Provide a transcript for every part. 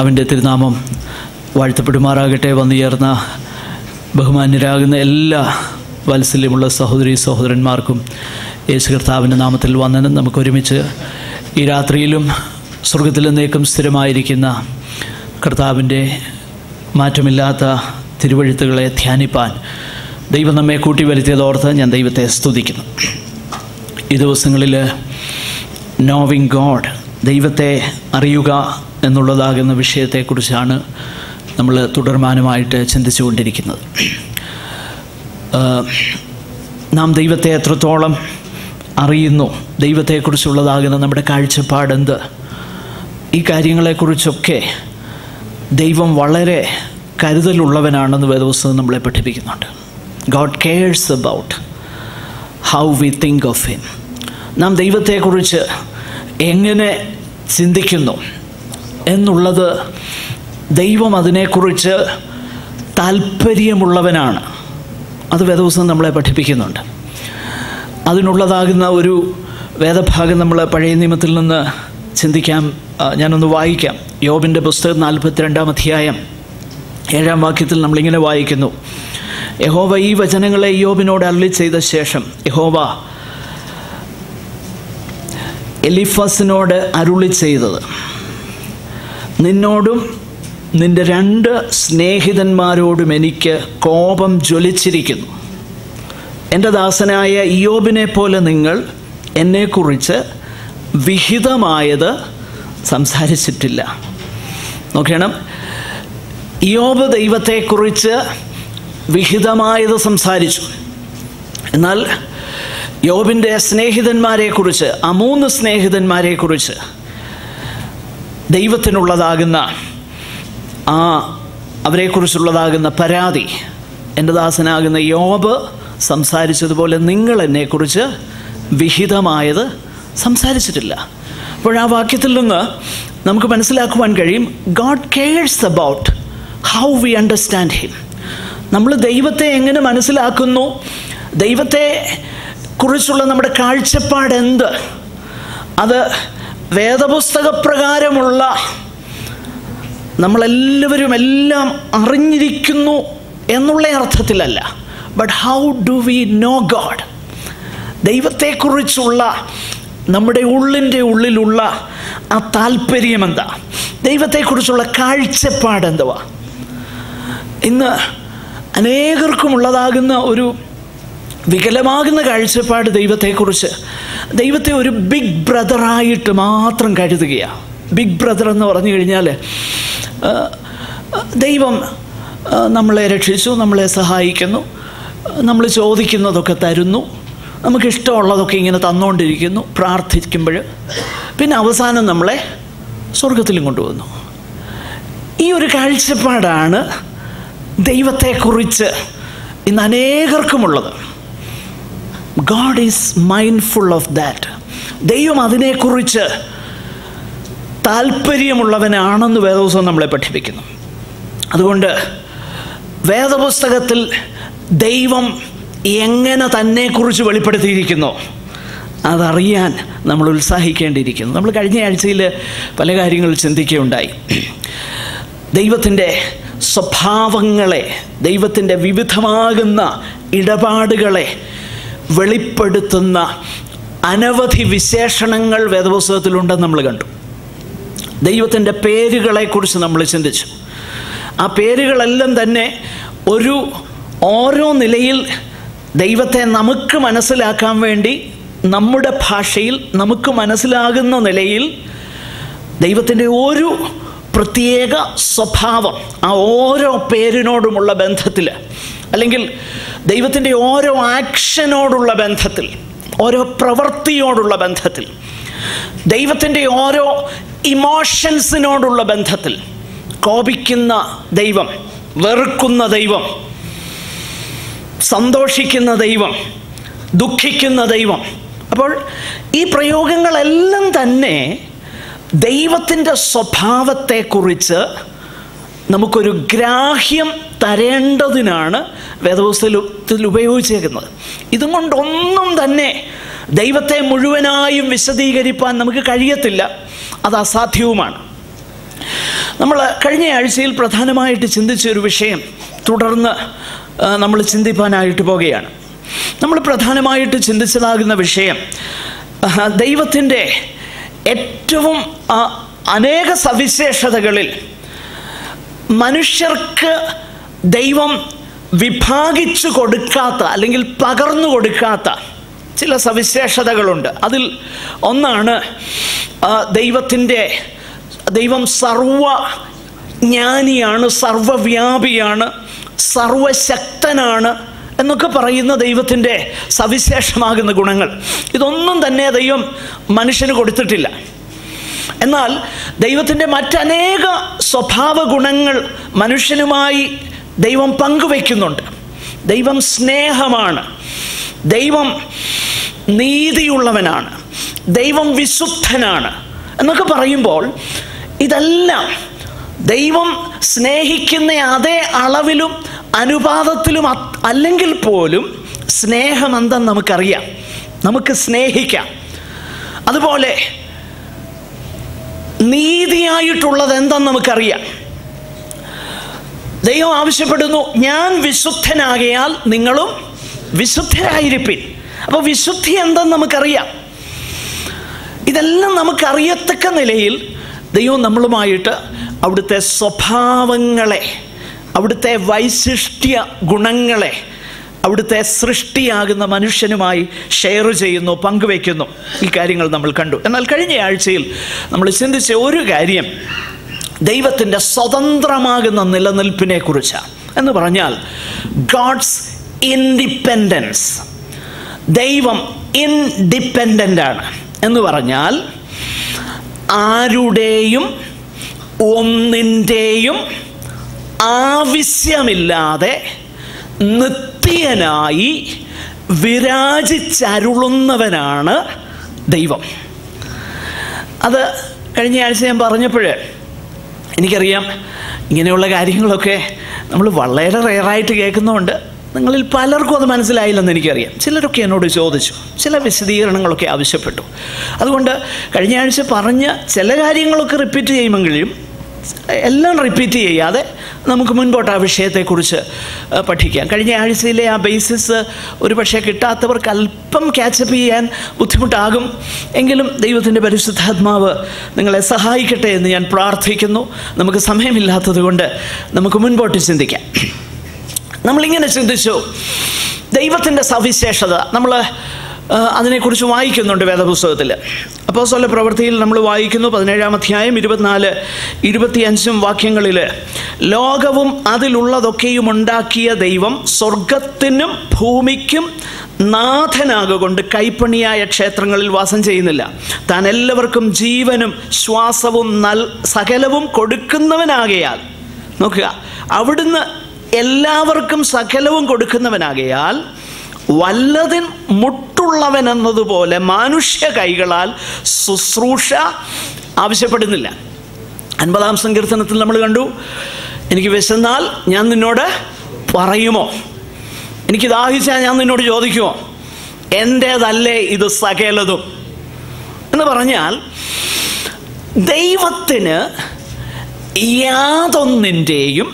കർത്താവിൻ്റെ തിരുനാമം വാഴ്ത്തപ്പെടുമാറാകട്ടെ വന്നു ചേർന്ന ബഹുമാന്യരാകുന്ന എല്ലാ വാത്സല്യമുള്ള സഹോദരി സഹോദരന്മാർക്കും യേശു കർത്താവിൻ്റെ നാമത്തിൽ വന്നതിന് നമുക്ക് ഒരുമിച്ച് ഈ രാത്രിയിലും സ്വർഗത്തിൽ എന്നേക്കും സ്ഥിരമായിരിക്കുന്ന കർത്താവിൻ്റെ മാറ്റമില്ലാത്ത തിരുവഴുത്തുകളെ ധ്യാനിപ്പാൻ ദൈവം നമ്മെ കൂട്ടി വരുത്തിയതോർത്ത് ഞാൻ ദൈവത്തെ സ്തുതിക്കുന്നു ഈ ദിവസങ്ങളിൽ നോവിങ് ഗോഡ് ദൈവത്തെ അറിയുക എന്നുള്ളതാകുന്ന വിഷയത്തെക്കുറിച്ചാണ് നമ്മൾ തുടർമാനമായിട്ട് ചിന്തിച്ചുകൊണ്ടിരിക്കുന്നത് ആ, നാം ദൈവത്തെ എത്രത്തോളം അറിയുന്നു ദൈവത്തെക്കുറിച്ചുള്ളതാകുന്ന നമ്മുടെ കാഴ്ചപ്പാടെന്ത് ഈ കാര്യങ്ങളെക്കുറിച്ചൊക്കെ ദൈവം വളരെ കരുതലുള്ളവനാണെന്ന് വേദപുസ്തകം നമ്മളെ പഠിപ്പിക്കുന്നുണ്ട് God cares about how we think of him നാം ദൈവത്തെക്കുറിച്ച് എങ്ങനെ ചിന്തിക്കുന്നു എന്നുള്ളത് ദൈവം അതിനെക്കുറിച്ച് താല്പര്യമുള്ളവനാണ് അത് വേദപുസ്തകം നമ്മളെ പഠിപ്പിക്കുന്നുണ്ട് അതിനുള്ളതാകുന്ന ഒരു വേദഭാഗം നമ്മൾ പഴയ നിയമത്തിൽ നിന്ന് ചിന്തിക്കാം ആ, ഞാനൊന്ന് വായിക്കാം യോബിൻ്റെ പുസ്തകം നാൽപ്പത്തിരണ്ടാം അധ്യായം ഏഴാം വാക്യത്തിൽ നമ്മളിങ്ങനെ വായിക്കുന്നു യഹോവ ഈ വചനങ്ങളെ യോബിനോട് അരളി ചെയ്ത ശേഷം യഹോവ എലിഫസിനോട് അരുളി ചെയ്തത് നിന്നോടും നിന്റെ രണ്ട് സ്നേഹിതന്മാരോടും എനിക്ക് കോപം ജ്വലിച്ചിരിക്കുന്നു എൻ്റെ ദാസനായ ഇയോബിനെ പോലെ നിങ്ങൾ എന്നെക്കുറിച്ച് വിഹിതമായത് സംസാരിച്ചിട്ടില്ല നോക്കണം ഇയോബ് ദൈവത്തെക്കുറിച്ച് വിഹിതമായത് സംസാരിച്ചു എന്നാൽ യോബിൻ്റെ സ്നേഹിതന്മാരെക്കുറിച്ച് ആ മൂന്ന് സ്നേഹിതന്മാരെക്കുറിച്ച് ദൈവത്തിനുള്ളതാകുന്ന ആ അവരെക്കുറിച്ചുള്ളതാകുന്ന പരാതി എൻ്റെ ദാസനാകുന്ന യോബ് സംസാരിച്ചതുപോലെ നിങ്ങൾ എന്നെക്കുറിച്ച് വിഹിതമായത് സംസാരിച്ചിട്ടില്ല അപ്പോൾ ആ വാക്യത്തിൽ നിന്ന് നമുക്ക് മനസ്സിലാക്കുവാൻ കഴിയും God cares about how we understand him നമ്മൾ ദൈവത്തെ എങ്ങനെ മനസ്സിലാക്കുന്നു ദൈവത്തെ കുറിച്ചുള്ള നമ്മുടെ കാഴ്ചപ്പാട് എന്ത് അത് വേദപുസ്തക പ്രകാരമുള്ള നമ്മളെല്ലാവരും എല്ലാം അറിഞ്ഞിരിക്കുന്നു എന്നുള്ള അർത്ഥത്തിലല്ല but how do we know God ദൈവത്തെക്കുറിച്ചുള്ള നമ്മുടെ ഉള്ളിൻ്റെ ഉള്ളിലുള്ള ആ താല്പര്യം എന്താ ദൈവത്തെക്കുറിച്ചുള്ള കാഴ്ചപ്പാട് എന്തുവാ ഇന്ന് അനേകർക്കും ഉള്ളതാകുന്ന ഒരു വികലമാകുന്ന കാഴ്ചപ്പാട് ദൈവത്തെക്കുറിച്ച് ദൈവത്തെ ഒരു ബിഗ് ബ്രദറായിട്ട് മാത്രം കരുതുകയാണ് ബിഗ് ബ്രദർ എന്ന് പറഞ്ഞു കഴിഞ്ഞാൽ ആ, ദൈവം ആ, നമ്മളെ രക്ഷിച്ചു നമ്മളെ സഹായിക്കുന്നു നമ്മൾ ചോദിക്കുന്നതൊക്കെ തരുന്നു നമുക്കിഷ്ടമുള്ളതൊക്കെ ഇങ്ങനെ തന്നുകൊണ്ടിരിക്കുന്നു പ്രാർത്ഥിക്കുമ്പോൾ പിന്നെ അവസാനം നമ്മളെ സ്വർഗത്തിലും കൊണ്ടുവന്നു ഈ ഒരു കാഴ്ചപ്പാടാണ് ദൈവത്തെക്കുറിച്ച് ഇന്ന് അനേകർക്കുമുള്ളത് God is mindful of that ദൈവം അതിനെക്കുറിച്ച് താല്പര്യമുള്ളവനാണെന്ന് വേദപുസ്തകം നമ്മളെ പഠിപ്പിക്കുന്നു അതുകൊണ്ട് വേദപുസ്തകത്തിൽ ദൈവം എങ്ങനെ തന്നെക്കുറിച്ച് വെളിപ്പെടുത്തിയിരിക്കുന്നു അതറിയാൻ നമ്മൾ ഉത്സാഹിക്കേണ്ടിയിരിക്കുന്നു നമ്മൾ കഴിഞ്ഞ ആഴ്ചയിൽ പല കാര്യങ്ങൾ ചിന്തിക്കുകയുണ്ടായി ദൈവത്തിൻ്റെ സ്വഭാവങ്ങളെ ദൈവത്തിൻ്റെ വിവിധമാകുന്ന ഇടപാടുകളെ വെളിപ്പെടുത്തുന്ന അനവധി വിശേഷണങ്ങൾ വേദപുസ്തകത്തിലുണ്ടെന്ന് നമ്മൾ കണ്ടു ദൈവത്തിൻ്റെ പേരുകളെക്കുറിച്ച് നമ്മൾ ചിന്തിച്ചു ആ പേരുകളെല്ലാം തന്നെ ഒരു ഓരോ നിലയിൽ ദൈവത്തെ നമുക്ക് മനസ്സിലാക്കാൻ വേണ്ടി നമ്മുടെ ഭാഷയിൽ നമുക്ക് മനസ്സിലാകുന്ന നിലയിൽ ദൈവത്തിൻ്റെ ഒരു പ്രത്യേക സ്വഭാവം ആ ഓരോ പേരിനോടുമുള്ള ബന്ധത്തിൽ അല്ലെങ്കിൽ ദൈവത്തിൻ്റെ ഓരോ ആക്ഷനോടുള്ള ബന്ധത്തിൽ ഓരോ പ്രവൃത്തിയോടുള്ള ബന്ധത്തിൽ ദൈവത്തിൻ്റെ ഓരോ ഇമോഷൻസിനോടുള്ള ബന്ധത്തിൽ കോപിക്കുന്ന ദൈവം വെറുക്കുന്ന ദൈവം സന്തോഷിക്കുന്ന ദൈവം ദുഃഖിക്കുന്ന ദൈവം അപ്പോൾ ഈ പ്രയോഗങ്ങളെല്ലാം തന്നെ ദൈവത്തിൻ്റെ സ്വഭാവത്തെക്കുറിച്ച് നമുക്കൊരു ഗ്രാഹ്യം തരേണ്ടതിനാണ് വേദപുസ്തകത്തിൽ ഉപയോഗിച്ചേക്കുന്നത് ഇതും കൊണ്ടൊന്നും തന്നെ ദൈവത്തെ മുഴുവനായും വിശദീകരിപ്പാൻ നമുക്ക് കഴിയത്തില്ല അത് അസാധ്യവുമാണ് നമ്മൾ കഴിഞ്ഞ ആഴ്ചയിൽ പ്രധാനമായിട്ട് ചിന്തിച്ച ഒരു വിഷയം തുടർന്ന് ആ, നമ്മൾ ചിന്തിപ്പാനായിട്ട് പോകുകയാണ് നമ്മൾ പ്രധാനമായിട്ട് ചിന്തിച്ചതാകുന്ന വിഷയം ആ, ദൈവത്തിൻ്റെ ഏറ്റവും ആ, അനേക സവിശേഷതകളിൽ മനുഷ്യർക്ക് ദൈവം വിഭാഗിച്ചു കൊടുക്കാത്ത അല്ലെങ്കിൽ പകർന്നു കൊടുക്കാത്ത ചില സവിശേഷതകളുണ്ട് അതിൽ ഒന്നാണ് ആ, ദൈവത്തിൻ്റെ ദൈവം സർവ ജ്ഞാനിയാണ് സർവവ്യാപിയാണ് സർവശക്തനാണ് എന്നൊക്കെ പറയുന്ന ദൈവത്തിൻ്റെ സവിശേഷമാകുന്ന ഗുണങ്ങൾ ഇതൊന്നും തന്നെ ദൈവം മനുഷ്യന് കൊടുത്തിട്ടില്ല എന്നാൽ ദൈവത്തിൻ്റെ മറ്റനേക സ്വഭാവ ഗുണങ്ങൾ മനുഷ്യനുമായി ദൈവം പങ്കുവയ്ക്കുന്നുണ്ട് ദൈവം സ്നേഹമാണ് ദൈവം നീതിയുള്ളവനാണ് ദൈവം വിശുദ്ധനാണ് എന്നൊക്കെ പറയുമ്പോൾ ഇതെല്ലാം ദൈവം സ്നേഹിക്കുന്ന അതേ അളവിലും അനുപാതത്തിലും അത്- അല്ലെങ്കിൽ പോലും സ്നേഹം എന്തെന്ന് നമുക്കറിയാം നമുക്ക് സ്നേഹിക്കാം അതുപോലെ നീതിയായിട്ടുള്ളത് എന്തെന്ന് നമുക്കറിയാം ദൈവം ആവശ്യപ്പെടുന്നു ഞാൻ വിശുദ്ധനാകയാൽ നിങ്ങളും വിശുദ്ധരായിരിപ്പിൻ അപ്പോൾ വിശുദ്ധി എന്തെന്ന് നമുക്കറിയാം ഇതെല്ലാം നമുക്കറിയത്തക്ക നിലയിൽ ദൈവം നമ്മളുമായിട്ട് അവിടുത്തെ സ്വഭാവങ്ങളെ അവിടുത്തെ വൈശിഷ്ട്യ ഗുണങ്ങളെ അവിടുത്തെ സൃഷ്ടിയാകുന്ന മനുഷ്യനുമായി ഷെയർ ചെയ്യുന്നു പങ്കുവയ്ക്കുന്നു ഈ കാര്യങ്ങൾ നമ്മൾ കണ്ടു എന്നാൽ കഴിഞ്ഞ ആഴ്ചയിൽ നമ്മൾ ചിന്തിച്ച ഒരു കാര്യം ദൈവത്തിൻ്റെ സ്വതന്ത്രമാകുന്ന നിലനിൽപ്പിനെ കുറിച്ചാണ് എന്ന് പറഞ്ഞാൽ ഗാഡ്സ് ഇൻഡിപെൻഡൻസ് ദൈവം ഇൻഡിപെൻഡൻ്റ് ആണ് എന്ന് പറഞ്ഞാൽ ആരുടെയും ഒന്നിൻ്റെയും ആവശ്യമില്ലാതെ നിത്യനായി വിരാജിച്ചരുളുന്നവനാണ് ദൈവം അത് കഴിഞ്ഞ ആഴ്ച ഞാൻ പറഞ്ഞപ്പോൾ എനിക്കറിയാം ഇങ്ങനെയുള്ള കാര്യങ്ങളൊക്കെ നമ്മൾ വളരെ റെയറായിട്ട് കേൾക്കുന്നതുകൊണ്ട് നിങ്ങളിൽ പലർക്കും അത് മനസ്സിലായില്ലെന്ന് എനിക്കറിയാം ചിലരൊക്കെ എന്നോട് ചോദിച്ചു ചില വിശദീകരണങ്ങളൊക്കെ ആവശ്യപ്പെട്ടു അതുകൊണ്ട് കഴിഞ്ഞ ആഴ്ച പറഞ്ഞ ചില കാര്യങ്ങളൊക്കെ റിപ്പീറ്റ് ചെയ്യുമെങ്കിലും എല്ലാം റിപ്പീറ്റ് ചെയ്യാതെ നമുക്ക് മുൻപോട്ട് ആ വിഷയത്തെക്കുറിച്ച് ആ, പഠിക്കാം കഴിഞ്ഞ ആഴ്ചയിലെ ആ ബേസിസ് ഒരു പക്ഷേ കിട്ടാത്തവർക്ക് അല്പം ക്യാച്ചപ്പ് ചെയ്യാൻ ബുദ്ധിമുട്ടാകും എങ്കിലും ദൈവത്തിൻ്റെ പരിശുദ്ധാത്മാവ് നിങ്ങളെ സഹായിക്കട്ടെ എന്ന് ഞാൻ പ്രാർത്ഥിക്കുന്നു നമുക്ക് സമയമില്ലാത്തത് കൊണ്ട് നമുക്ക് മുൻപോട്ട് ചിന്തിക്കാം നമ്മളിങ്ങനെ ചിന്തിച്ചു ദൈവത്തിൻ്റെ സവിശേഷത നമ്മൾ ആ, അതിനെക്കുറിച്ച് വായിക്കുന്നുണ്ട് വേദപുസ്തകത്തിൽ അപ്പോൾ സ്വല പ്രവൃത്തിയിൽ നമ്മൾ വായിക്കുന്നു പതിനേഴാം അധ്യായം ഇരുപത്തിനാല് ഇരുപത്തിയഞ്ചും വാക്യങ്ങളിൽ ലോകവും അതിലുള്ളതൊക്കെയും ഉണ്ടാക്കിയ ദൈവം സ്വർഗത്തിനും ഭൂമിക്കും നാഥനാകൊണ്ട് കൈപ്പണിയായ ക്ഷേത്രങ്ങളിൽ വാസം ചെയ്യുന്നില്ല താൻ എല്ലാവർക്കും ജീവനും ശ്വാസവും നൽ സകലവും കൊടുക്കുന്നവനാകയാൽ നോക്കുക അവിടുന്ന് എല്ലാവർക്കും സകലവും കൊടുക്കുന്നവനാകയാൽ വല്ലതിൻ മുട്ടുള്ളവൻ എന്നതുപോലെ മനുഷ്യ കൈകളാൽ ശുശ്രൂഷ ആവശ്യപ്പെടുന്നില്ല അൻപതാം സങ്കീർത്തനത്തിൽ നമ്മൾ കണ്ടു എനിക്ക് വിശന്നാൽ ഞാൻ നിന്നോട് പറയുമോ എനിക്ക് ദാഹിച്ചാൽ ഞാൻ നിന്നോട് ചോദിക്കുമോ എൻ്റേതല്ലേ ഇത് സകലതും എന്ന് പറഞ്ഞാൽ ദൈവത്തിന് യാതൊന്നിൻ്റെയും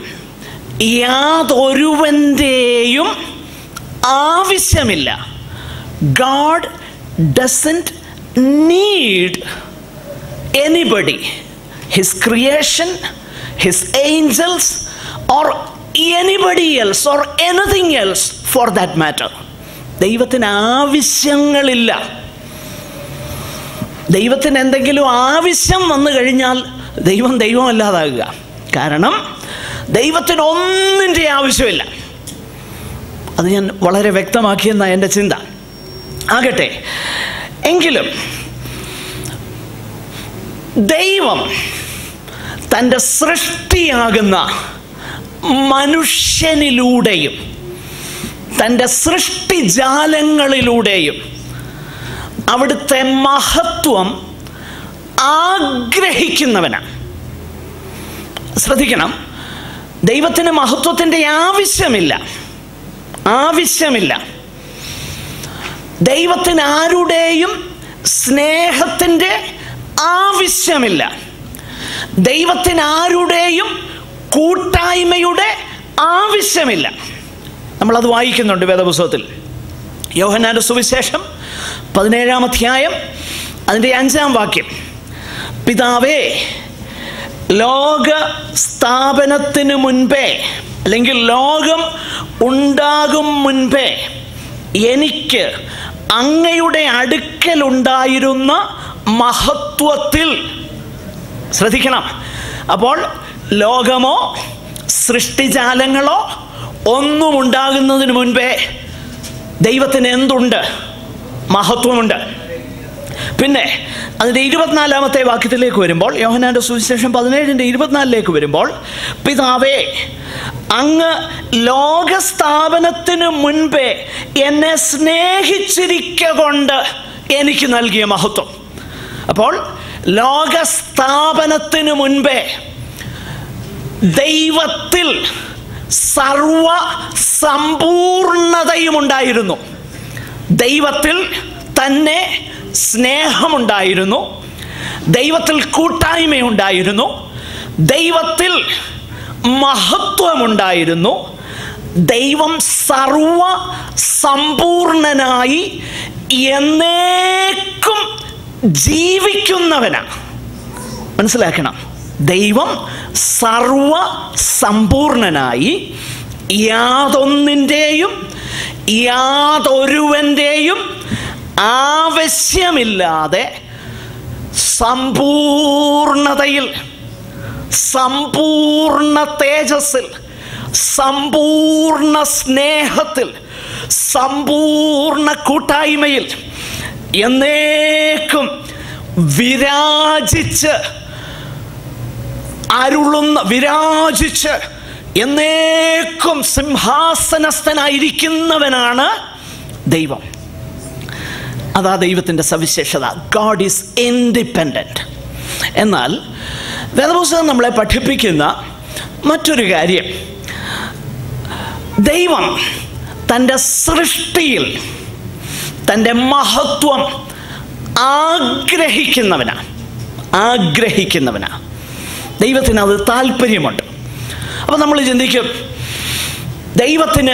യാതൊരുവൻ്റെയും ആവശ്യമില്ല God doesn't need anybody his creation his angels or anybody else or anything else for that matter ദൈവത്തിന് ആവശ്യങ്ങളില്ല ദൈവത്തിന് എന്തെങ്കിലും ആവശ്യം വന്നു കഴിഞ്ഞാൽ ദൈവം ദൈവമല്ലാതാകുക കാരണം ദൈവത്തിന് ഒന്നിൻ്റെ ആവശ്യമില്ല അത് ഞാൻ വളരെ വ്യക്തമാക്കിയെന്ന എൻ്റെ ചിന്ത ആകട്ടെ എങ്കിലും ദൈവം തൻ്റെ സൃഷ്ടിയാകുന്ന മനുഷ്യനിലൂടെയും തൻ്റെ സൃഷ്ടിജാലങ്ങളിലൂടെയും അവിടുത്തെ മഹത്വം ആഗ്രഹിക്കുന്നവനാണ് ശ്രദ്ധിക്കണം ദൈവത്തിന് മഹത്വത്തിൻ്റെ ആവശ്യമില്ല ആവശ്യമില്ല ദൈവത്തിന് ആരുടെയും സ്നേഹത്തിൻ്റെ ആവശ്യമില്ല ദൈവത്തിന് ആരുടെയും കൂട്ടായ്മയുടെ ആവശ്യമില്ല നമ്മളത് വായിക്കുന്നുണ്ട് വേദപുസ്തകത്തിൽ യോഹന്നാന്റെ സുവിശേഷം പതിനേഴാം അധ്യായം അതിൻ്റെ അഞ്ചാം വാക്യം പിതാവേ ലോക സ്ഥാപനത്തിന് മുൻപേ അല്ലെങ്കിൽ ലോകം ഉണ്ടാകും മുൻപേ എനിക്ക് അങ്ങയുടെ അടുക്കലുണ്ടായിരുന്ന മഹത്വത്തിൽ ശ്രദ്ധിക്കണം അപ്പോൾ ലോകമോ സൃഷ്ടിജാലങ്ങളോ ഒന്നും ഉണ്ടാകുന്നതിന് മുൻപേ ദൈവത്തിന് എന്തുണ്ട് മഹത്വമുണ്ട് പിന്നെ അതിൻ്റെ ഇരുപത്തിനാലാമത്തെ വാക്യത്തിലേക്ക് വരുമ്പോൾ യോഹനാന്റെ സുവിശേഷം പതിനേഴിൻ്റെ ഇരുപത്തിനാലിലേക്ക് വരുമ്പോൾ പിതാവേ അങ്ങ് ലോകസ്ഥാപനത്തിന് മുൻപേ എന്നെ സ്നേഹിച്ചിരിക്ക കൊണ്ട് എനിക്ക് നൽകിയ മഹത്വം അപ്പോൾ ലോകസ്ഥാപനത്തിന് മുൻപേ ദൈവത്തിൽ സർവ സമ്പൂർണതയും ഉണ്ടായിരുന്നു ദൈവത്തിൽ തന്നെ സ്നേഹമുണ്ടായിരുന്നു ദൈവത്തിൽ കൂട്ടായ്മയുണ്ടായിരുന്നു ദൈവത്തിൽ മഹത്വമുണ്ടായിരുന്നു ദൈവം സർവ സമ്പൂർണനായി എന്നേക്കും ജീവിക്കുന്നവനാണ് മനസ്സിലാക്കണം ദൈവം സർവ സമ്പൂർണനായി യാതൊന്നിൻ്റെയും യാതൊരുവൻ്റെയും ആവശ്യമില്ലാതെ സമ്പൂർണതയിൽ സമ്പൂർണ തേജസ്സിൽ സമ്പൂർണ സ്നേഹത്തിൽ സമ്പൂർണ കൂട്ടായ്മയിൽ എന്നേക്കും വിരാജിച്ച് അരുളുന്ന വിരാജിച്ച് എന്നേക്കും സിംഹാസനസ്ഥനായിരിക്കുന്നവനാണ് ദൈവം അതാ ദൈവത്തിൻ്റെ സവിശേഷത ഗാഡ് ഈസ് ഇൻഡിപെൻഡൻറ്റ് എന്നാൽ വേദപുസ്തകം നമ്മളെ പഠിപ്പിക്കുന്ന മറ്റൊരു കാര്യം ദൈവം തൻ്റെ സൃഷ്ടിയിൽ തൻ്റെ മഹത്വം ആഗ്രഹിക്കുന്നവനാണ് ആഗ്രഹിക്കുന്നവനാണ് ദൈവത്തിന് അത് താല്പര്യമുണ്ട് അപ്പോൾ നമ്മൾ ചിന്തിക്കും ദൈവത്തിന്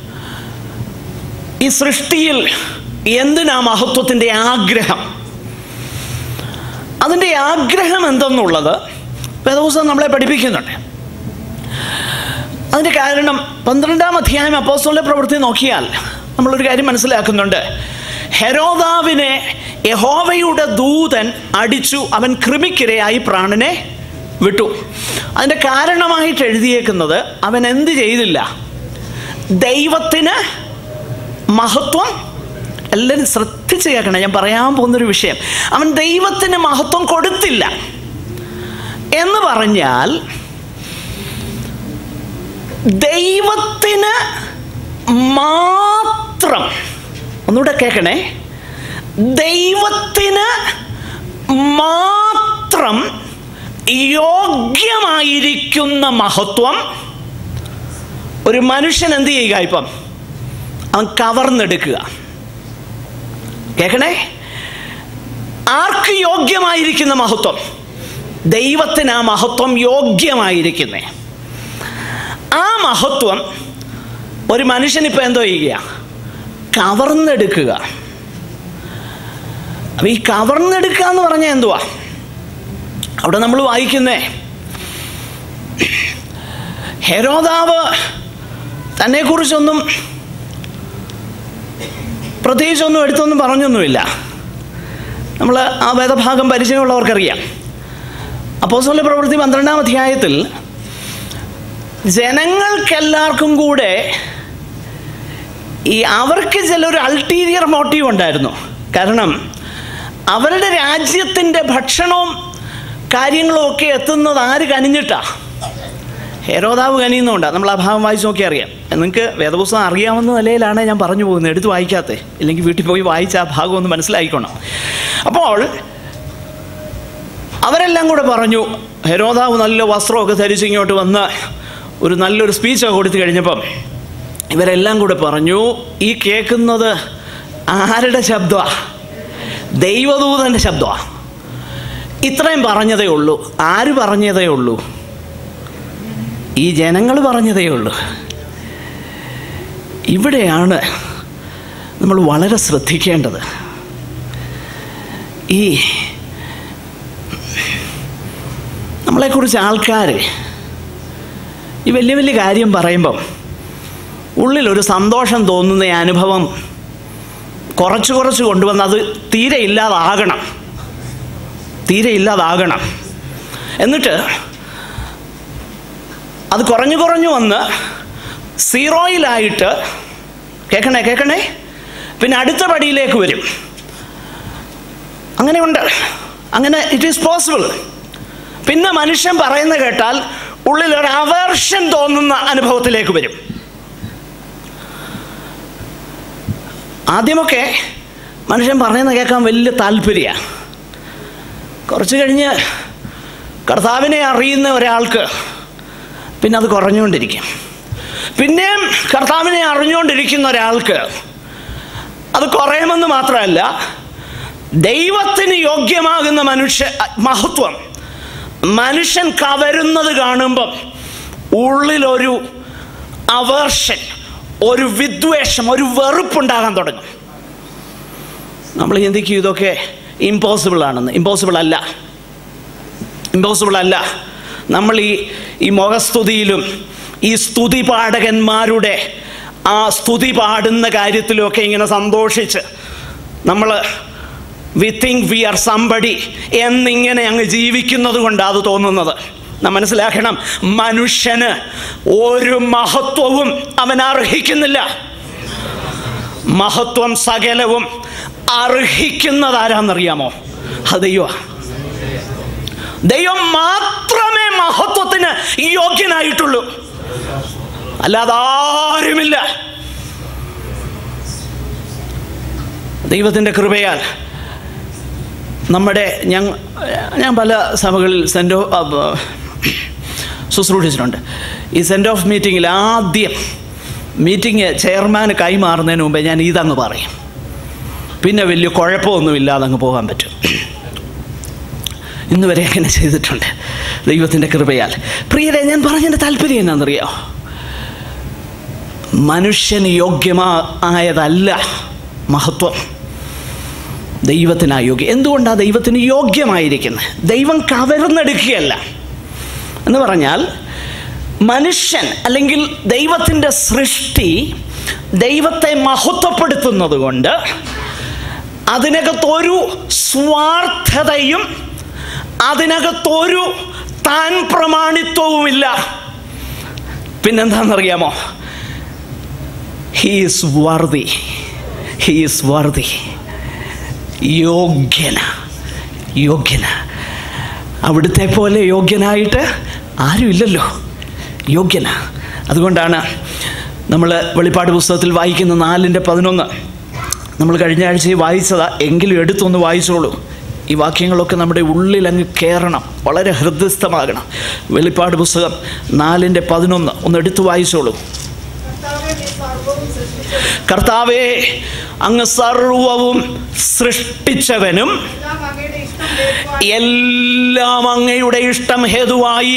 ഈ സൃഷ്ടിയിൽ എന്തിനാ മഹത്വത്തിൻ്റെ ആഗ്രഹം അതിൻ്റെ ആഗ്രഹം എന്തെന്നുള്ളത് വേദപുസ്തകം നമ്മളെ പഠിപ്പിക്കുന്നുണ്ട് അതിൻ്റെ കാരണം പന്ത്രണ്ടാം അധ്യായം അപ്പോസ്തോലിന്റെ പ്രവൃത്തി നോക്കിയാൽ നമ്മളൊരു കാര്യം മനസ്സിലാക്കുന്നുണ്ട് ഹെരോദാവിനെ യഹോവയുടെ ദൂതൻ അടിച്ചു അവൻ കൃമിക്കിരയായി പ്രാണനെ വിട്ടു അതിൻ്റെ കാരണമായിട്ട് എഴുതിയേക്കുന്നത് അവൻ എന്ത് ചെയ്തില്ല ദൈവത്തിന് മഹത്വം എല്ലാവരും ശ്രദ്ധിച്ച് കേൾക്കണം ഞാൻ പറയാൻ പോകുന്നൊരു വിഷയം അവൻ ദൈവത്തിന് മഹത്വം കൊടുത്തില്ല എന്ന് പറഞ്ഞാൽ ദൈവത്തിന് മാത്രം ഒന്നുകൂടെ കേൾക്കണേ ദൈവത്തിന് മാത്രം യോഗ്യമായിരിക്കുന്ന മഹത്വം ഒരു മനുഷ്യൻ എന്ത് ചെയ്യുക ഇപ്പം അവൻ കവർന്നെടുക്കുക കേൾക്കണേ ആർക്ക് യോഗ്യമായിരിക്കുന്ന മഹത്വം ദൈവത്തിന് ആ മഹത്വം യോഗ്യമായിരിക്കുന്നേ ആ മഹത്വം ഒരു മനുഷ്യനിപ്പോൾ എന്തോ ചെയ്യുക കവർന്നെടുക്കുക അപ്പം ഈ കവർന്നെടുക്കുക എന്ന് പറഞ്ഞാൽ എന്തുവാ അവിടെ നമ്മൾ വായിക്കുന്നേ ഹെരോദാവ് തന്നെക്കുറിച്ചൊന്നും പ്രത്യേകിച്ചൊന്നും എടുത്തൊന്നും പറഞ്ഞൊന്നുമില്ല നമ്മൾ ആ വേദഭാഗം പരിചയമുള്ളവർക്കറിയാം അപ്പോസ്തല പ്രവൃത്തി പന്ത്രണ്ടാം അധ്യായത്തിൽ ജനങ്ങൾക്കെല്ലാവർക്കും കൂടെ ഈ അവർക്ക് ചിലൊരു അൾട്ടീരിയർ മോട്ടീവ് ഉണ്ടായിരുന്നു കാരണം അവരുടെ രാജ്യത്തിൻ്റെ ഭക്ഷണവും കാര്യങ്ങളും ഒക്കെ എത്തുന്നത് ആര് കനിഞ്ഞിട്ടാ ഹേരോദാവ് കനിയുന്നുണ്ടാണ് നമ്മൾ ആ ഭാഗം വായിച്ച് നോക്കി അറിയാം നിങ്ങൾക്ക് വേദപുസ്തകം അറിയാവുന്ന നിലയിലാണ് ഞാൻ പറഞ്ഞു പോകുന്നത് എടുത്ത് വായിക്കാത്തത് ഇല്ലെങ്കിൽ വീട്ടിൽ പോയി വായിച്ച ആ ഭാഗം ഒന്ന് മനസ്സിലായിക്കോണം അപ്പോൾ അവരെല്ലാം കൂടെ പറഞ്ഞു ഹെരോദാവ് നല്ല വസ്ത്രമൊക്കെ ധരിച്ച് ഇങ്ങോട്ട് വന്ന് ഒരു നല്ലൊരു സ്പീച്ചൊക്കെ കൊടുത്തു കഴിഞ്ഞപ്പം ഇവരെല്ലാം കൂടെ പറഞ്ഞു ഈ കേൾക്കുന്നത് ആരുടെ ശബ്ദമാണ് ദൈവദൂതൻ്റെ ശബ്ദമാണ് ഇത്രയും പറഞ്ഞതേ ഉള്ളൂ ആര് പറഞ്ഞതേ ഉള്ളൂ ഈ ജനങ്ങൾ പറഞ്ഞതേ ഉള്ളൂ ഇവിടെയാണ് നമ്മൾ വളരെ ശ്രദ്ധിക്കേണ്ടത് ഈ നമ്മളെക്കുറിച്ച് ആൾക്കാർ ഈ വലിയ വലിയ കാര്യം പറയുമ്പം ഉള്ളിലൊരു സന്തോഷം തോന്നുന്ന ഈ അനുഭവം കുറച്ച് കുറച്ച് കൊണ്ടുവന്ന് അത് തീരെ ഇല്ലാതാകണം തീരെ ഇല്ലാതാകണം എന്നിട്ട് അത് കുറഞ്ഞു കുറഞ്ഞു വന്ന് സീറോയിലായിട്ട് കേൾക്കണേ കേൾക്കണേ പിന്നെ അടുത്ത പടിയിലേക്ക് വരും അങ്ങനെയുണ്ട് അങ്ങനെ ഇറ്റ് ഈസ് പോസിബിൾ പിന്നെ മനുഷ്യൻ പറയുന്ന കേട്ടാൽ ഉള്ളിൽ ഒരു അവേർഷൻ തോന്നുന്ന അനുഭവത്തിലേക്ക് വരും ആദ്യമൊക്കെ മനുഷ്യൻ പറയുന്ന കേൾക്കാൻ വലിയ താല്പര്യമാണ് കുറച്ച് കഴിഞ്ഞ് കർത്താവിനെ അറിയുന്ന ഒരാൾക്ക് പിന്നെ അത് കുറഞ്ഞുകൊണ്ടിരിക്കും പിന്നെയും കർത്താവിനെ അറിഞ്ഞുകൊണ്ടിരിക്കുന്ന ഒരാൾക്ക് അത് കുറയുമെന്ന് മാത്രമല്ല ദൈവത്തിന് യോഗ്യമാകുന്ന മനുഷ്യ മഹത്വം മനുഷ്യൻ കവരുന്നത് കാണുമ്പം ഉള്ളിലൊരു അവേർഷൻ ഒരു വിദ്വേഷം ഒരു വെറുപ്പുണ്ടാകാൻ തുടങ്ങും നമ്മൾ ചിന്തിക്കും ഇതൊക്കെ ഇമ്പോസിബിൾ ആണെന്ന് ഇമ്പോസിബിൾ അല്ല ഇമ്പോസിബിൾ അല്ല നമ്മൾ ഈ ഈ മുഖസ്തുതിയിലും ഈ സ്തുതി പാടകന്മാരുടെ ആ സ്തുതി പാടുന്ന കാര്യത്തിലുമൊക്കെ ഇങ്ങനെ സന്തോഷിച്ച് നമ്മൾ we think we are somebody എന്നിങ്ങനെ അങ്ങ് ജീവിക്കുന്നത് കൊണ്ടാണ് അത് തോന്നുന്നത് നാം മനസ്സിലാക്കണം മനുഷ്യന് ഒരു മഹത്വവും അവൻ അർഹിക്കുന്നില്ല മഹത്വം സകലവും അർഹിക്കുന്നത് ആരാന്നറിയാമോ അത് ദൈവം ദൈവം മാത്രമേ മഹത്വത്തിന് യോഗ്യനായിട്ടുള്ളൂ അല്ലാതെ ആരുമില്ല ദൈവത്തിൻ്റെ കൃപയാൽ നമ്മുടെ ഞാൻ ഞാൻ പല സഭകളിൽ സെൻറ്റ് ഓഫ് ശുശ്രൂഷിച്ചിട്ടുണ്ട് ഈ സെൻറ്റ് ഓഫ് മീറ്റിങ്ങിൽ ആദ്യം മീറ്റിംഗ് ചെയർമാന് കൈമാറുന്നതിന് മുമ്പേ ഞാൻ ഇതങ്ങ് പറയും പിന്നെ വലിയ കുഴപ്പമൊന്നുമില്ലാതെ അങ്ങ് പോകാൻ പറ്റും ഇന്ന് വരെ അങ്ങനെ ചെയ്തിട്ടുണ്ട് ദൈവത്തിൻ്റെ കൃപയാൽ പ്രിയരെ ഞാൻ പറഞ്ഞതിൻ്റെ താല്പര്യം എന്നാണെന്നറിയോ മനുഷ്യന് യോഗ്യമായതല്ല മഹത്വം ദൈവത്തിന് യോഗ്യം എന്തുകൊണ്ടാണ് ദൈവത്തിന് യോഗ്യമായിരിക്കുന്നത് ദൈവം കവർന്നെടുക്കുകയല്ല എന്ന് പറഞ്ഞാൽ മനുഷ്യൻ അല്ലെങ്കിൽ ദൈവത്തിൻ്റെ സൃഷ്ടി ദൈവത്തെ മഹത്വപ്പെടുത്തുന്നത് കൊണ്ട് അതിനകത്തൊരു സ്വാർത്ഥതയും അതിനകത്തൊരു താൻ പ്രമാണിത്വവുമില്ല പിന്നെന്താണെന്നറിയാമോ ഹീസ് വർതി ഹീസ് വർതി യോഗ്യന യോഗ്യന അവിടുത്തെ പോലെ യോഗ്യനായിട്ട് ആരുമില്ലല്ലോ യോഗ്യന അതുകൊണ്ടാണ് നമ്മൾ വെളിപ്പാട് പുസ്തകത്തിൽ വായിക്കുന്ന നാലിൻ്റെ പതിനൊന്ന് നമ്മൾ കഴിഞ്ഞ ആഴ്ച വായിച്ചതാ എങ്കിലും എടുത്തൊന്ന് വായിച്ചോളൂ ഈ വാക്യങ്ങളൊക്കെ നമ്മുടെ ഉള്ളിൽ അങ്ങ് കയറണം വളരെ ഹൃദയസ്ഥമാകണം വെളിപ്പാട് പുസ്തകം നാലിൻ്റെ പതിനൊന്ന് ഒന്ന് എടുത്തു വായിച്ചോളൂ കർത്താവേ, അങ്ങ് സർവ്വവും സൃഷ്ടിച്ചവനും കർത്താവെ അങ്ങ് സർവവും സൃഷ്ടിച്ചവനും എല്ലാം അങ്ങയുടെ ഇഷ്ടം ഹേതുവായി എല്ലാം അങ്ങയുടെ ഇഷ്ടം ഹേതുവായി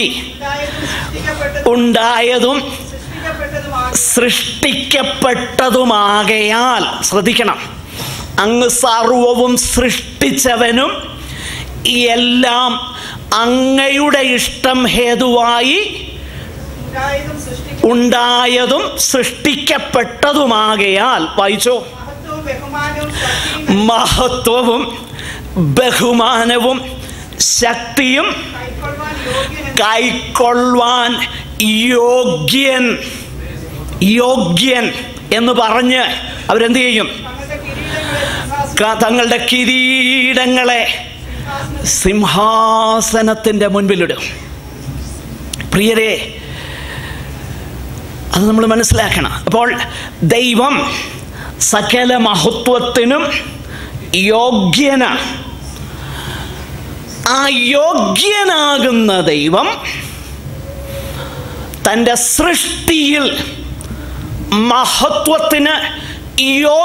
ഉണ്ടായതും ഉണ്ടായതും സൃഷ്ടിക്കപ്പെട്ടതും സൃഷ്ടിക്കപ്പെട്ടതുമാണ് സൃഷ്ടിക്കപ്പെട്ടതുമാകയാൽ ശ്രദ്ധിക്കണം അങ്ങ് സർവവും സൃഷ്ടിച്ചവനും എല്ലാം അങ്ങയുടെ ഇഷ്ടം ഹേതുവായി ഉണ്ടായതും സൃഷ്ടിക്ക ഉണ്ടായതും സൃഷ്ടിക്കപ്പെട്ടതുമാകയാൽ വായിച്ചോ മഹത്വവും ബഹുമാനവും ശക്തിയും മഹത്വവും ബഹുമാനവും ശക്തിയും കൈക്കൊള്ളുവാൻ യോഗ്യൻ എന്ന് കൈക്കൊള്ളുവാൻ യോഗ്യൻ യോഗ്യൻ എന്ന് പറഞ്ഞ് അവരെന്ത് ചെയ്യും തങ്ങളുടെ കിരീടങ്ങളെ ക- തങ്ങളുടെ കിരീടങ്ങളെ സിംഹാസന- സിംഹാസനത്തിൻ്റെ മുൻപിലിടും പ്രിയരെ അത് നമ്മൾ മനസ്സിലാക്കണം അപ്പോൾ ദൈവം സകല മഹത്വത്തിനും യോഗ്യനാണ് ആ യോഗ്യനാകുന്ന ദൈവം തൻ്റെ സൃഷ്ടിയിൽ മഹത്വത്തിന്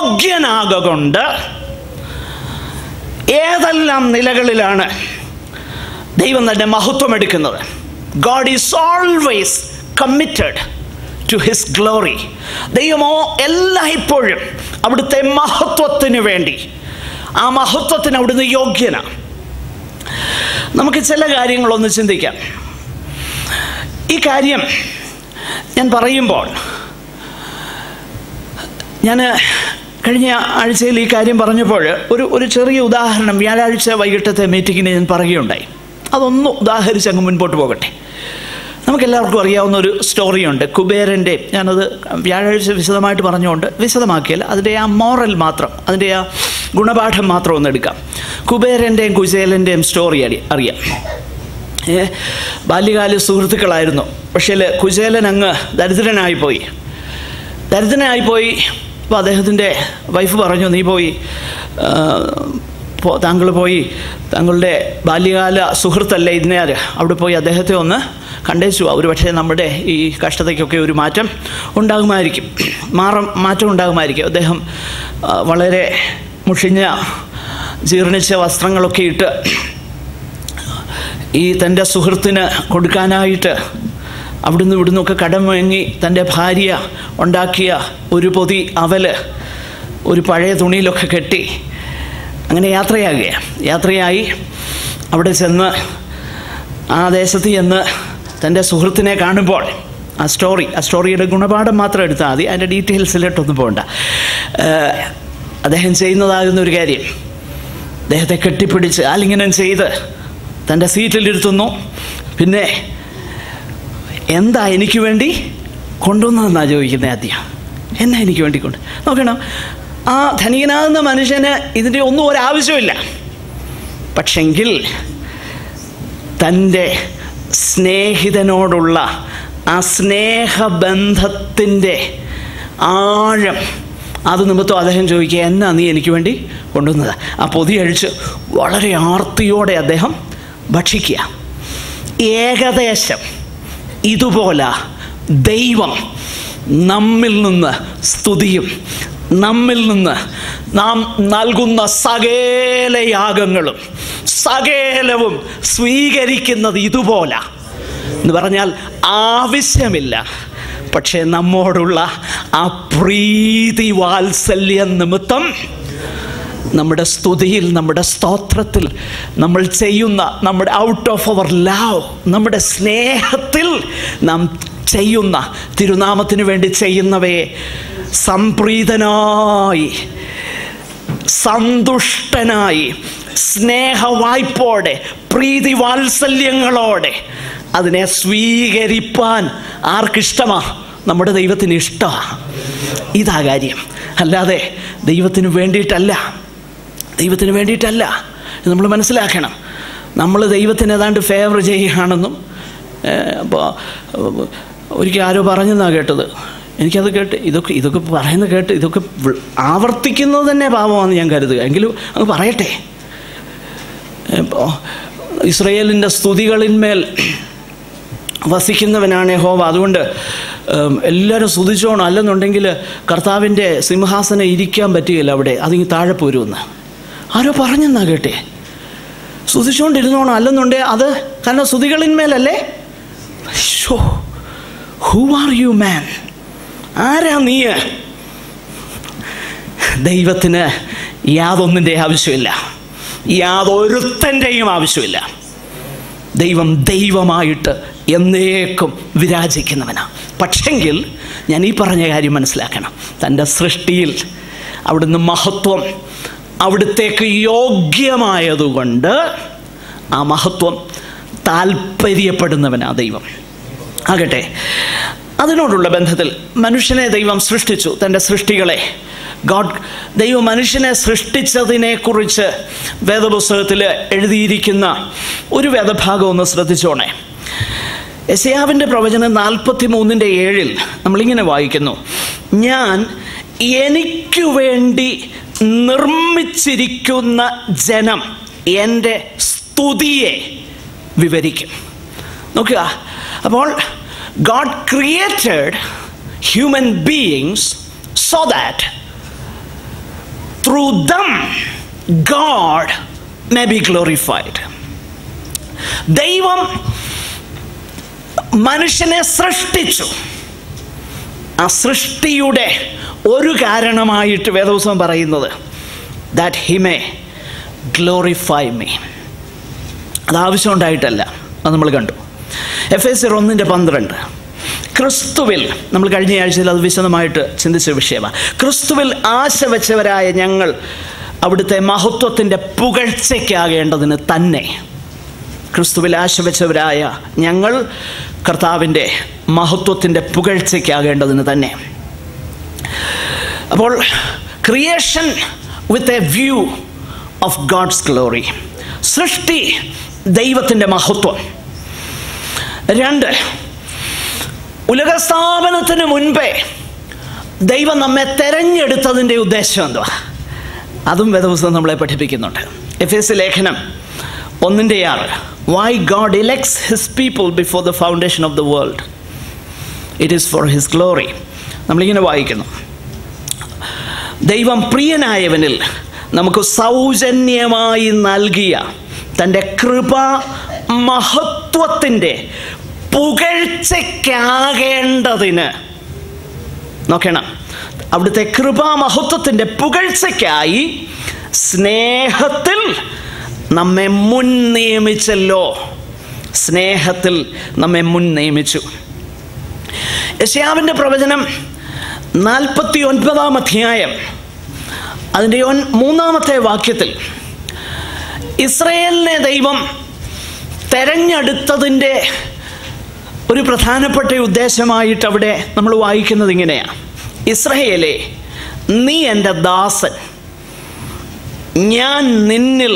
യോഗ്യനാകൊണ്ട് ഏതെല്ലാം നിലകളിലാണ് ദൈവം തന്നെ മഹത്വം എടുക്കുന്നത് God is always committed to his glory ദൈവമോ എല്ലായ്പ്പോഴും അവിടുത്തെ മഹത്വത്തിന് വേണ്ടി ആ മഹത്വത്തിന് അവിടുന്ന് യോഗ്യനാണ് നമുക്ക് ചില കാര്യങ്ങളൊന്ന് ചിന്തിക്കാം ഈ കാര്യം ഞാൻ പറയുമ്പോൾ ഞാൻ കഴിഞ്ഞ ആഴ്ചയിൽ ഈ കാര്യം പറഞ്ഞപ്പോൾ ഒരു ഒരു ചെറിയ ഉദാഹരണം വ്യാഴാഴ്ച വൈകിട്ടത്തെ മീറ്റിങ്ങിന് ഞാൻ പറയുകയുണ്ടായി അതൊന്ന് ഉദാഹരിച്ച് അങ്ങ് മുൻപോട്ട് പോകട്ടെ നമുക്കെല്ലാവർക്കും അറിയാവുന്ന ഒരു സ്റ്റോറിയുണ്ട് കുബേരൻ്റെ ഞാനത് വ്യാഴാഴ്ച വിശദമായിട്ട് പറഞ്ഞുകൊണ്ട് വിശദമാക്കിയാൽ അതിൻ്റെ ആ മോറൽ മാത്രം അതിൻ്റെ ആ ഗുണപാഠം മാത്രം ഒന്ന് എടുക്കാം കുബേരൻ്റെയും കുചേലൻ്റെയും സ്റ്റോറി അറി അറിയാം ഏ, ബാല്യകാല സുഹൃത്തുക്കളായിരുന്നു പക്ഷേ കുചേലൻ അങ്ങ് ദരിദ്രനായിപ്പോയി ദരിദ്രനായിപ്പോയി അപ്പോൾ അദ്ദേഹത്തിൻ്റെ വൈഫ് പറഞ്ഞു നീ പോയി ആ, പോ- താങ്കൾ പോയി താങ്കളുടെ ബാല്യകാല സുഹൃത്തല്ലേ ഇന്നയാർ അവിടെ പോയി അദ്ദേഹത്തെ ഒന്ന് കണ്ടേച്ചു ഒരു പക്ഷേ നമ്മുടെ ഈ കഷ്ടതയ്ക്കൊക്കെ ഒരു മാറ്റം ഉണ്ടാകുമായിരിക്കും മാറും മാറ്റം ഉണ്ടാകുമായിരിക്കും അദ്ദേഹം ആ, വളരെ മുഷിഞ്ഞ ജീർണിച്ച വസ്ത്രങ്ങളൊക്കെ ഇട്ട് ഈ തൻ്റെ സുഹൃത്തിന് കൊടുക്കാനായിട്ട് അവിടുന്ന് ഇവിടുന്നൊക്കെ കടം വാങ്ങി തൻ്റെ ഭാര്യ ഉണ്ടാക്കിയ ഒരു പൊതി അവല് ഒരു പഴയ തുണിയിലൊക്കെ കെട്ടി അങ്ങനെ യാത്രയാകുകയാണ് യാത്രയായി അവിടെ ചെന്ന് ആ ദേശത്ത് ചെന്ന് തൻ്റെ സുഹൃത്തിനെ കാണുമ്പോൾ ആ സ്റ്റോറി ആ സ്റ്റോറിയുടെ ഗുണപാഠം മാത്രം എടുത്താൽ മതി അതിൻ്റെ ഡീറ്റെയിൽസിലോട്ടൊന്നും പോകണ്ട ഏഹ്, അദ്ദേഹം ചെയ്യുന്നതാകുന്ന ഒരു കാര്യം അദ്ദേഹത്തെ കെട്ടിപ്പിടിച്ച് ആലിംഗനം ചെയ്ത് തൻ്റെ സീറ്റിലിരുത്തുന്നു പിന്നെ എന്താ എനിക്ക് വേണ്ടി കൊണ്ടുവന്നതെന്നാണ് ചോദിക്കുന്നത് ആദ്യം എന്നാ എനിക്ക് വേണ്ടി കൊണ്ട് നോക്കണം ആ ധനികനാകുന്ന മനുഷ്യന് ഇതിൻ്റെ ഒന്നും ഒരാവശ്യമില്ല പക്ഷെങ്കിൽ തൻ്റെ സ്നേഹിതനോടുള്ള ആ സ്നേഹബന്ധത്തിൻ്റെ ആഴം അത് നിമിത്തം അദ്ദേഹം ചോദിക്കുക എന്നാ നീ എനിക്ക് വേണ്ടി കൊണ്ടുവന്നത് ആ പൊതി അഴിച്ച് വളരെ ആർത്തിയോടെ അദ്ദേഹം ഭക്ഷിക്കുക ഏകദേശം ഇതുപോലെ ദൈവം നമ്മിൽ നിന്ന് സ്തുതിയും നമ്മിൽ നിന്ന് നാം നൽകുന്ന സകല യാഗങ്ങളും സകലവും സ്വീകരിക്കുന്നത് ഇതുപോലെ എന്ന് പറഞ്ഞാൽ ആവശ്യമില്ല പക്ഷേ നമ്മോടുള്ള ആ പ്രീതി വാത്സല്യ നിമിത്തം നമ്മുടെ സ്തുതിയിൽ നമ്മുടെ സ്തോത്രത്തിൽ നമ്മൾ ചെയ്യുന്ന നമ്മുടെ ഔട്ട് ഓഫ് അവർ ലവ് നമ്മുടെ സ്നേഹത്തിൽ നാം ചെയ്യുന്ന തിരുനാമത്തിന് വേണ്ടി ചെയ്യുന്നവയെ സംപ്രീതനായി സന്തുഷ്ടനായി സ്നേഹവായ്പോടെ പ്രീതി വാത്സല്യങ്ങളോടെ അതിനെ സ്വീകരിപ്പാൻ ആർക്കിഷ്ടമാ നമ്മുടെ ദൈവത്തിന് ഇഷ്ടമാണ് ഇതാ കാര്യം അല്ലാതെ ദൈവത്തിന് വേണ്ടിയിട്ടല്ല ദൈവത്തിന് വേണ്ടിയിട്ടല്ല ഇത് നമ്മൾ മനസ്സിലാക്കണം നമ്മൾ ദൈവത്തിന് ഏതാണ്ട് ഫേവർ ചെയ്യുകയാണെന്നും അപ്പോൾ ഒരിക്കൽ ആരോ പറഞ്ഞെന്നാണ് കേട്ടത് എനിക്കത് കേട്ട് ഇതൊക്കെ ഇതൊക്കെ പറയുന്ന കേട്ട് ഇതൊക്കെ വി- ആവർത്തിക്കുന്നത് തന്നെ പാപമാണെന്ന് ഞാൻ കരുതുക എങ്കിലും അങ്ങ് പറയട്ടെ ഇപ്പോൾ ഇസ്രയേലിൻ്റെ സ്തുതികളിന്മേൽ വസിക്കുന്നവനാണ് യഹോവ അതുകൊണ്ട് ഉം, എല്ലാവരും സ്തുതിച്ചോണം അല്ലെന്നുണ്ടെങ്കിൽ കർത്താവിൻ്റെ സിംഹാസനം ഇരിക്കാൻ പറ്റുകയില്ല അവിടെ അതിങ്ങ് താഴെ പോരുമെന്ന് ആരോ പറഞ്ഞെന്നാ കേട്ടേ സ്തുതിച്ചുകൊണ്ടിരുന്നോണം അല്ലെന്നുണ്ടേ അത് കാരണം സ്തുതികളിന്മേലല്ലേ show who are you man ആരാ നീ ദൈവത്തിന് യാതൊന്നിൻ്റെ ആവശ്യമില്ല യാതൊരുത്തൻ്റെയും ആവശ്യമില്ല ദൈവം ദൈവമായിട്ട് എന്നേക്കും വിരാജിക്കുന്നവനാണ് പക്ഷെങ്കിൽ ഞാൻ ഈ പറഞ്ഞ കാര്യം മനസ്സിലാക്കണം തൻ്റെ സൃഷ്ടിയിൽ അവിടുന്ന് മഹത്വം അവിടുത്തേക്ക് യോഗ്യമായതുകൊണ്ട് ആ മഹത്വം താല്പര്യപ്പെടുന്നവനാ ദൈവം ആകട്ടെ അതിനോടുള്ള ബന്ധത്തിൽ മനുഷ്യനെ ദൈവം സൃഷ്ടിച്ചു തൻ്റെ സൃഷ്ടികളെ ഗോഡ് ദൈവം മനുഷ്യനെ സൃഷ്ടിച്ചതിനെക്കുറിച്ച് വേദപുസ്തകത്തിൽ എഴുതിയിരിക്കുന്ന ഒരു വേദഭാഗം ഒന്ന് ശ്രദ്ധിച്ചോണേ യശയാവിൻ്റെ പ്രവചനം നാൽപ്പത്തി മൂന്നിൻ്റെ ഏഴിൽ നമ്മളിങ്ങനെ വായിക്കുന്നു ഞാൻ എനിക്ക് വേണ്ടി നിർമ്മിച്ചിരിക്കുന്ന ജനം എൻ്റെ സ്തുതിയെ വിവരിക്കും നോക്കുക അപ്പോൾ God created human beings so that through them God may be glorified ദൈവം മനുഷ്യനെ സൃഷ്ടിച്ചു ആ സൃഷ്ടിയുടെ ഒരു കാരണമായിട്ട് വേദോത്സവം പറയുന്നത് that he may glorify me അത് ആവശ്യമുണ്ടായിട്ടല്ല അത് നമ്മൾ കണ്ടു എഫ് എസ് സി ഒന്നിൻ്റെ പന്ത്രണ്ട് ക്രിസ്തുവിൽ നമ്മൾ കഴിഞ്ഞ ആഴ്ചയിൽ അത് വിശദമായിട്ട് ചിന്തിച്ച വിഷയമാണ് ക്രിസ്തുവിൽ ആശ വെച്ചവരായ ഞങ്ങൾ അവിടുത്തെ മഹത്വത്തിൻ്റെ പുകഴ്ചയ്ക്കാകേണ്ടതിന് തന്നെ ക്രിസ്തുവിൽ ആശ വെച്ചവരായ ഞങ്ങൾ കർത്താവിൻ്റെ മഹത്വത്തിൻ്റെ പുകഴ്ചയ്ക്കാകേണ്ടതിന് തന്നെ അപ്പോൾ creation with a view of God's glory സൃഷ്ടി ദൈവത്തിൻ്റെ മഹത്വം രണ്ട് ഉലകസ്ഥാപനത്തിന് മുൻപേ ദൈവം നമ്മെ തെരഞ്ഞെടുത്തതിൻ്റെ ഉദ്ദേശം എന്തുവാ അതും വേദപുസ്തകം നമ്മളെ പഠിപ്പിക്കുന്നുണ്ട് എഫ് എസ് ലേഖനം ഒന്നിൻ്റെ ആറ് why God elects his people before the foundation of the world it is for his glory നമ്മളിങ്ങനെ വായിക്കുന്നു ദൈവം പ്രിയനായവനിൽ നമുക്ക് സൗജന്യമായി നൽകിയ തൻ്റെ കൃപ മഹത്വത്തിൻ്റെ പുകഴ്ചയ്ക്കാകേണ്ടതിന് നോക്കണം അവിടുത്തെ കൃപാമഹത്വത്തിൻ്റെ പുകഴ്ചയ്ക്കായി സ്നേഹത്തിൽ നമ്മെ മുൻ നിയമിച്ചല്ലോ സ്നേഹത്തിൽ നമ്മെ മുൻ നിയമിച്ചു യശയാവിൻ്റെ പ്രവചനം നാൽപ്പത്തി ഒൻപതാം അധ്യായം അതിൻ്റെ ഒൻ മൂന്നാമത്തെ വാക്യത്തിൽ ഇസ്രയേലിനെ ദൈവം തെരഞ്ഞെടുത്തതിൻ്റെ ഒരു പ്രധാനപ്പെട്ട ഉദ്ദേശമായിട്ട് അവിടെ നമ്മൾ വായിക്കുന്നത് ഇങ്ങനെയാണ് ഇസ്രയേലെ നീ എൻ്റെ ദാസൻ ഞാൻ നിന്നിൽ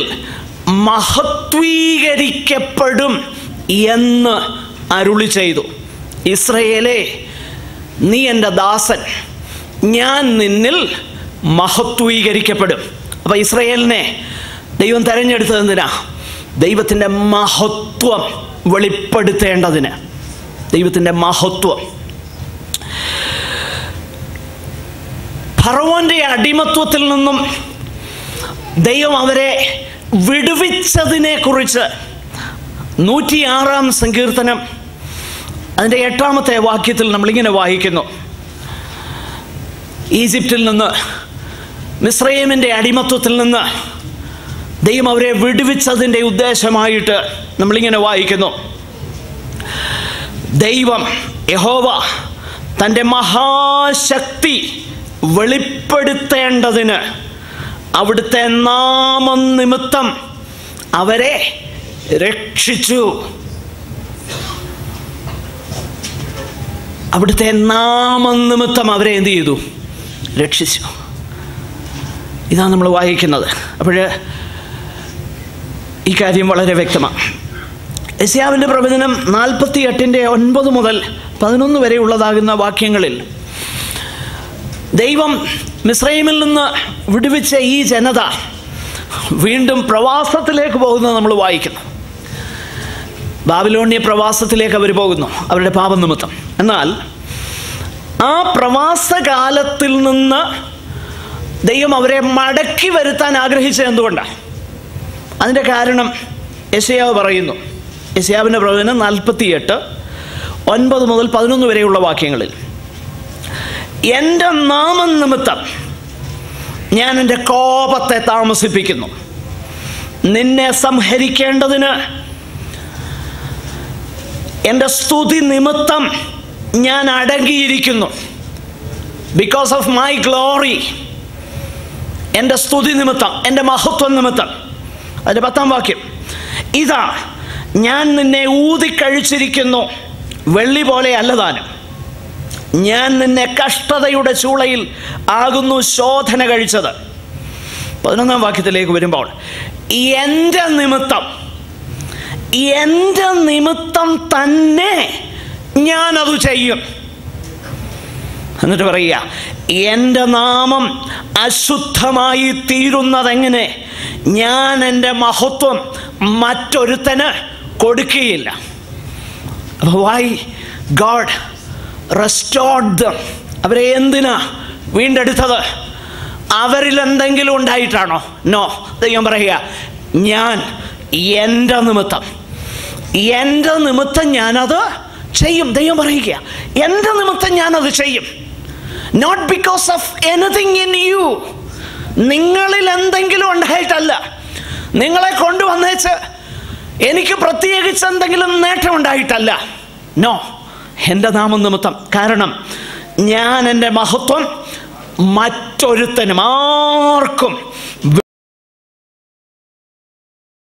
മഹത്വീകരിക്കപ്പെടും എന്ന് അരുളി ചെയ്തു ഇസ്രയേലെ നീ എൻ്റെ ദാസൻ ഞാൻ നിന്നിൽ മഹത്വീകരിക്കപ്പെടും അപ്പോൾ ഇസ്രയേലിനെ ദൈവം തെരഞ്ഞെടുത്തത് എന്തിനാ ദൈവത്തിൻ്റെ മഹത്വം വെളിപ്പെടുത്തേണ്ടതിന് ദൈവത്തിൻ്റെ മഹത്വം ഫറവോൻ്റെ അടിമത്വത്തിൽ നിന്നും ദൈവം അവരെ വിടുവിച്ചതിനെ കുറിച്ച് നൂറ്റിയാറാം സങ്കീർത്തനം അതിൻ്റെ എട്ടാമത്തെ വാക്യത്തിൽ നമ്മളിങ്ങനെ വായിക്കുന്നു ഈജിപ്തിൽ നിന്ന് മിസ്രൈമിൻ്റെ അടിമത്വത്തിൽ നിന്ന് ദൈവം അവരെ വിടുവിച്ചതിൻ്റെ ഉദ്ദേശമായിട്ട് നമ്മളിങ്ങനെ വായിക്കുന്നു ദൈവം യഹോവ തൻ്റെ മഹാശക്തി വെളിപ്പെടുത്തേണ്ടതിന് അവിടുത്തെ നാമം നിമിത്തം അവരെ രക്ഷിച്ചു അവിടുത്തെ നാമം നിമിത്തം അവരെ എന്ത് ചെയ്തു രക്ഷിച്ചു ഇതാണ് നമ്മൾ വായിക്കുന്നത് അപ്പോൾ ഈ കാര്യം വളരെ വ്യക്തമാണ് യസ്യാവിൻ്റെ പ്രവചനം നാൽപ്പത്തി എട്ടിൻ്റെ ഒൻപത് മുതൽ പതിനൊന്ന് വരെയുള്ളതാകുന്ന വാക്യങ്ങളിൽ ദൈവം മിസ്രൈമിൽ നിന്ന് വിടുവിച്ച ഈ ജനത വീണ്ടും പ്രവാസത്തിലേക്ക് പോകുന്നത് നമ്മൾ വായിക്കുന്നു ബാബിലോണിയ പ്രവാസത്തിലേക്ക് അവർ പോകുന്നു അവരുടെ പാപനിമിത്തം എന്നാൽ ആ പ്രവാസകാലത്തിൽ നിന്ന് ദൈവം അവരെ മടക്കി വരുത്താൻ ആഗ്രഹിച്ചത് എന്തുകൊണ്ടാണ് അതിൻ്റെ കാരണം യശയാവ് പറയുന്നു യശയാവിൻ്റെ പ്രവചനം നാൽപ്പത്തിയെട്ട് ഒൻപത് മുതൽ പതിനൊന്ന് വരെയുള്ള വാക്യങ്ങളിൽ എൻ്റെ നാമം നിമിത്തം ഞാൻ എൻ്റെ കോപത്തെ താമസിപ്പിക്കുന്നു നിന്നെ സംഹരിക്കേണ്ടതിന് എൻ്റെ സ്തുതി നിമിത്തം ഞാൻ അടങ്ങിയിരിക്കുന്നു ബിക്കോസ് ഓഫ് മൈ ഗ്ലോറി എൻ്റെ സ്തുതി നിമിത്തം എൻ്റെ മഹത്വം നിമിത്തം അതിൻ്റെ പത്താം വാക്യം ഇതാ ഞാൻ നിന്നെ ഊതിക്കഴിച്ചിരിക്കുന്നു വെള്ളി പോലെ അല്ലതാനും ഞാൻ നിന്നെ കഷ്ടതയുടെ ചൂളയിൽ ആകുന്നു ശോധന കഴിച്ചത് പതിനൊന്നാം വാക്യത്തിലേക്ക് വരുമ്പോൾ എൻ്റെ നിമിത്തം എൻ്റെ നിമിത്തം തന്നെ ഞാനത് ചെയ്യും എന്നിട്ട് പറയുക എൻ്റെ നാമം അശുദ്ധമായി തീരുന്നതെങ്ങനെ ഞാൻ എൻ്റെ മഹത്വം മറ്റൊരുത്തന് കൊടുക്കുകയില്ല വൈ ഗാഡ് റെസ്റ്റോർഡ് ദം അവരെ എന്തിനാ വീണ്ടെടുത്തത് അവരിൽ എന്തെങ്കിലും ഉണ്ടായിട്ടാണോ നോ ദൈവം പറയുക ഞാൻ എൻ്റെ നിമിത്തം എൻ്റെ നിമിത്തം ഞാനത് ചെയ്യും ദൈവം പറയുക എൻ്റെ നിമിത്തം ഞാനത് ചെയ്യും not because of anything in you നിങ്ങളിൽ എന്തെങ്കിലും ഉണ്ടായിട്ടല്ല നിങ്ങളെ കൊണ്ടുവന്നേച്ച് എനിക്ക് പ്രത്യേകിച്ച് എന്തെങ്കിലും നേട്ടം ഉണ്ടായിട്ടല്ല നോ എൻ്റെ നാമം നിമിത്തം കാരണം ഞാൻ എൻ്റെ മഹത്വം മറ്റൊരുത്തനും ആർക്കും